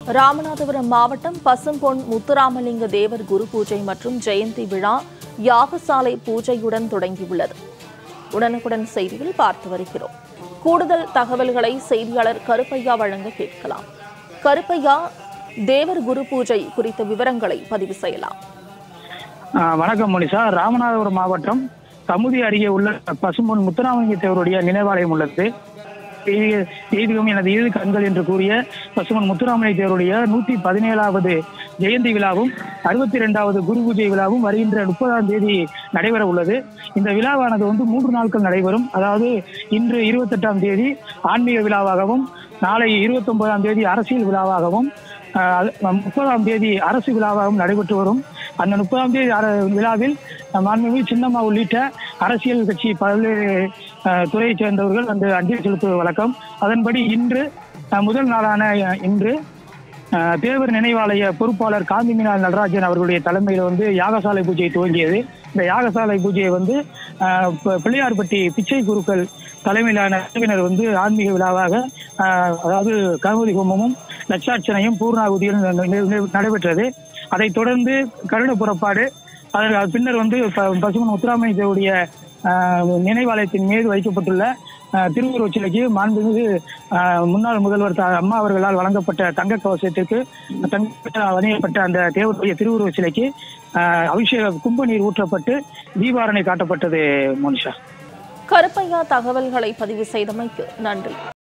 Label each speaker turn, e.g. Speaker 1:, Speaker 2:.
Speaker 1: ராமநாதபுரம் மாவட்டம் பசும்பொன் முத்துராமலிங்க தேவர் குரு பூஜை மற்றும் ஜெயந்தி விழா யாகசாலை பூஜையுடன் தொடங்கியுள்ளது உடனுக்குடன் செய்தியில் பார்த்து வருகிறோம் கூடுதல் தகவல்களை செய்தியாளர் கருப்பையா வழங்க கேட்கலாம் கருப்பையா தேவர் குரு பூஜை குறித்த விவரங்களை பதிவு செய்யலாம்
Speaker 2: ஆ, வணக்கம் மோனிஷா ராமநாதபுரம் மாவட்டம் கமுதி அருகே உள்ள பசும்பொன் முத்துராமலிங்க தேவருடைய நினைவாலயம் உள்ளது தெய்வீக- தெய்வீகம் எனது இரு கண்கள் என்று கூறிய பசுமன் முத்துராமலிங்க தேவருடைய நூத்தி பதினேழாவது ஜெயந்தி விழாவும் அறுபத்தி ரெண்டாவது குரு பூஜை விழாவும் வருகின்ற முப்பதாம் தேதி நடைபெற உள்ளது இந்த விழாவானது வந்து மூன்று நாட்கள் நடைபெறும் அதாவது இன்று இருபத்தெட்டாம் தேதி ஆன்மீக விழாவாகவும் நாளை இருபத்தொன்பதாம் தேதி அரசியல் விழாவாகவும் ஆஹ் முப்பதாம் தேதி அரசு விழாவாகவும் நடைபெற்று வரும் அந்த முப்பதாம் தேதி அர- விழாவில் மாண்புமிகு சின்னம்மா உள்ளிட்ட அரசியல் கட்சி பல்வேறு ஆஹ், துறையைச் சேர்ந்தவர்கள் வந்து அஞ்சலி செலுத்துவது வழக்கம் அதன்படி இன்று ஆஹ், முதல் நாளான ஆஹ், இன்று ஆஹ், தேவர் நினைவாலய பொறுப்பாளர் காந்திமினால் நடராஜன் அவர்களுடைய தலைமையில் வந்து யாகசாலை பூஜை துவங்கியது இந்த யாகசாலை பூஜையை வந்து ஆஹ், ப- பிள்ளையார்பட்டி பிச்சை குருக்கள் தலைமையிலான குழுவினர் வந்து ஆன்மீக விழாவாக ஆஹ், அதாவது கணபதி ஹோமமும் லட்சார்ச்சனையும் பூர்ணாகுதியும் ந- ந- ந- நடைபெற்றது அதைத் தொடர்ந்து கருண புறப்பாடு அதற்கு பின்னர் வந்து ப- பசுமன் முத்துராமலிங்க தேவருடைய ஆஹ், நினைவாலயத்தின் மீது வைக்கப்பட்டுள்ள ஆஹ், திருவுருவச் சிலைக்கு மாண்புமிகு ஆஹ், முன்னாள் முதல்வர் த- அம்மா அவர்களால் வழங்கப்பட்ட தங்க கவசத்திற்கு தங்க அணியப்பட்ட அந்த தேவருடைய திருவுருவச் சிலைக்கு ஆஹ், அபிஷேக கும்ப நீர் ஊற்றப்பட்டு தீபாரணை காட்டப்பட்டது மோனிஷா
Speaker 1: கருப்பையா தகவல்களை பதிவு செய்தமைக்கு நன்றி